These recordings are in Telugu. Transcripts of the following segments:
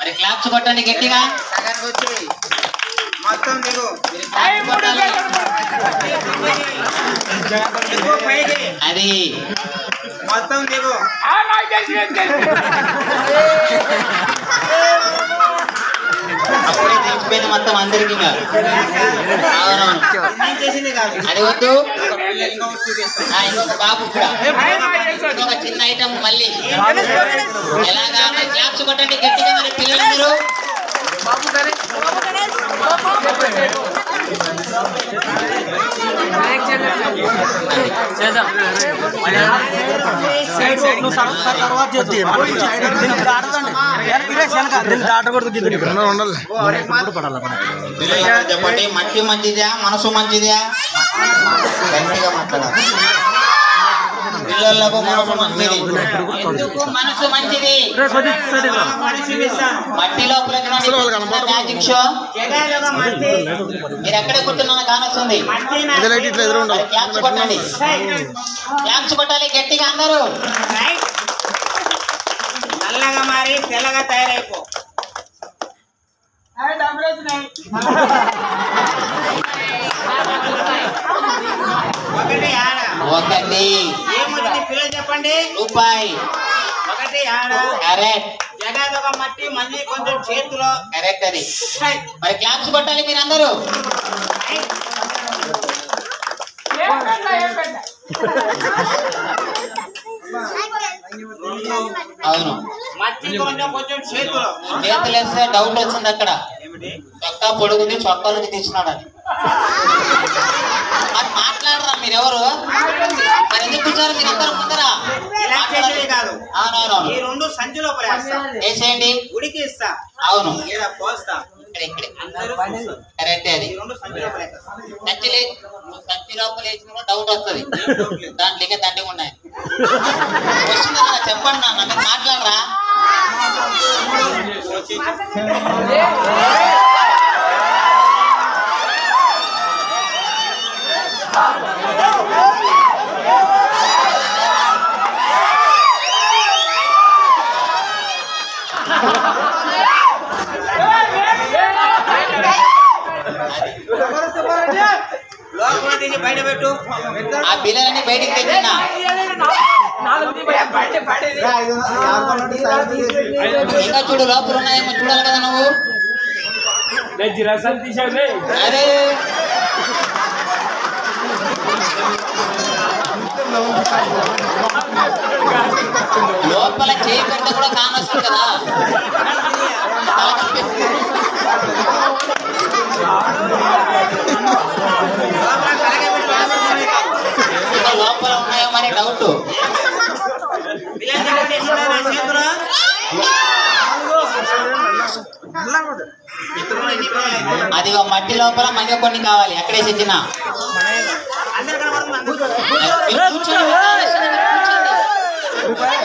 మరి క్లాప్స్ కొట్టండి గట్టిగా సగానికి వచ్చి మొత్తం దిగు మీరు claps కొట్టాలి. దిగు పైకి అది మొత్తం దిగు అప్పుడే తెలిసిపోయింది మొత్తం అందరికి ఇంకా అవునవును నేను చేసింది కాదు అది వద్దు ఇంకొకటి చూపిస్తాను ఆ, ఇంకొక బాబు కూడా ఇంకొక చిన్న ఐటమ్ మళ్ళీ ఎలాగా మరి క్లాప్స్ కొట్టండి గట్టిగా మరి పిల్లలందరూ పిల్లలందరూ చెప్పండి మట్టి మంచిదా మనసు మంచిదా గట్టిగా మాట్లాడాలి పిల్లలకు మనసు మంచిది ఎందుకు మనసు మంచిది మరి చూపిస్తాను మట్టి లోపల మ్యాజిక్ షో జగాలుగా మట్టి మీరు ఎక్కడ కూర్చున్నా కానొస్తుంది మట్టి నా మరి క్లాప్స్ కొట్టండి క్లాప్స్ కొట్టాలి గట్టిగా అందరూ రైట్ నల్లగా మారి తెల్లగా తయారైపో ఒకటి ఆడ ఒకటి ఏమొచ్చింది పిల్లలు చెప్పండి రూపాయి ఒకటి ఆడ కరెక్ట్ జగాదొక మట్టి మళ్ళీ కొంచెం చేతిలో కరెక్ట్ అది రైట్. మరి క్లాప్స్ కొట్టాలి మీరు అందరూ రైట్. అవును మట్టి కొంచెం కొంచెం చేతిలో చేతులు వేస్తే డౌట్ వచ్చింది అక్కడ ఏమిటి చొక్కా పొడుగుంది చొక్కా నుంచి తీసినాడు అని మరి మాట్లాడరా మీరెవరు మరి ఎందుకు కూర్చోరు మీరు అందరూ ముందరా ఇలా చేసేది కాదు అవునవునవును ఈ రెండు సంచి లోపల వేస్తా వేసేయండి ఉడికి ఇస్తా అవును ఇలా పోస్తా ఇక్కడ ఇక్కడ అందరూ చూస్తారు. కరెక్ట్ అది ఈ రెండు సంచి లోపల వేస్తా. సంచి లే సంచి లోపల వేసిన డౌట్ వస్తుంది దాంట్లో ఇంకా దండగా ఉన్నాయి వస్తుంది కదా చెప్పండి నాన్న మీరు మాట్లాడరా లోపల తీసి బయట పెట్టు ఆ పిల్లలని బయటికి తెచ్చిన ఇంకా చూడు లోపల ఉన్నాయేమో చూడాలి కదా నువ్వు అరే లోపల చేయి పెడితే కూడా కానొస్తుంది కదా తల కనిపిస్తుంది. లోపల కలగే పెట్టి లోపల ఉన్నాయి. ఇంకా లోపల ఉన్నాయో మరి డౌట్ పిల్లలు చెప్పండి ఎట్లున్నాయి నా చేతులు ఇతరులు ఎన్ని పిల్లలు అయితే? అది ఒక మట్టి లోపల మళ్ళీ కొన్ని కావాలి అక్కడే తెచ్చిన అందరు కనబడుతుంది అందరు మీరు కూర్చోండి, మీరు కావాల్సింది మీరు కూర్చోండి.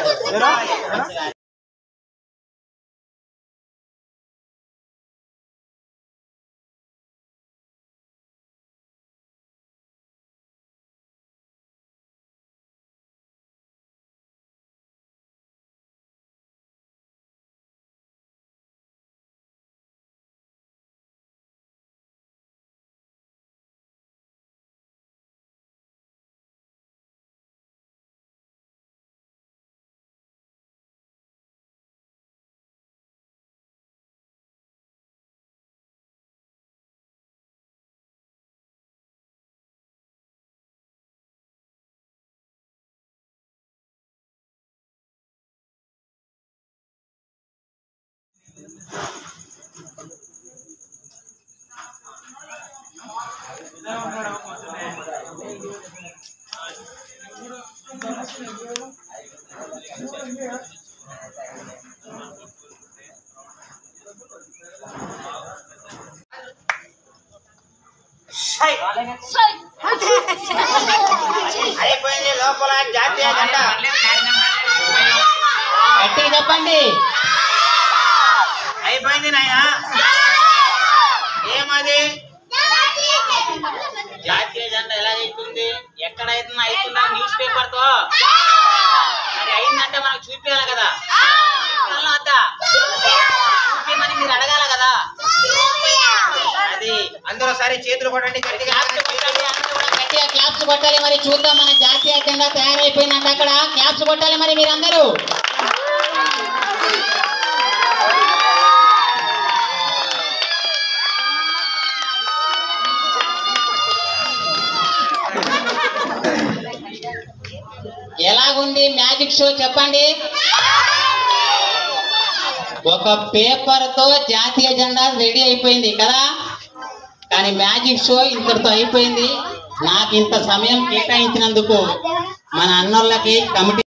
హై. అయిపోయింది లోపల జాతీయ జెండా గట్టిగా చెప్పండి అయిపోయింది నాయనా ఏమది జాతీయ జెండా ఎలా అవుతుంది ఎక్కడ అవుతుందో అవుతుందా న్యూస్ పేపర్ తో మరి అయిందంటే మనకు చూపించాలి కదా చూపించాలా వద్దా? చూపించాలి అందరూ ఒకసారి చేతులు కొట్టండి గట్టిగా క్లాప్స్ కొట్టాలి, అందరూ కూడా గట్టిగా క్లాప్స్ కొట్టాలి మరి చూద్దాం మన జాతీయ జెండా తయారైపోయిందంట అక్కడ క్లాప్స్ కొట్టాలి మరి మీరందరూ ఎలాగుంది మ్యాజిక్ షో చెప్పండి ఒక పేపర్ తో జాతీయ జెండా రెడీ అయిపోయింది కదా కానీ మ్యాజిక్ షో ఇంతటితో అయిపోయింది నాకు ఇంత సమయం కేటాయించినందుకు మన అన్నోళ్ళకి కమిటీ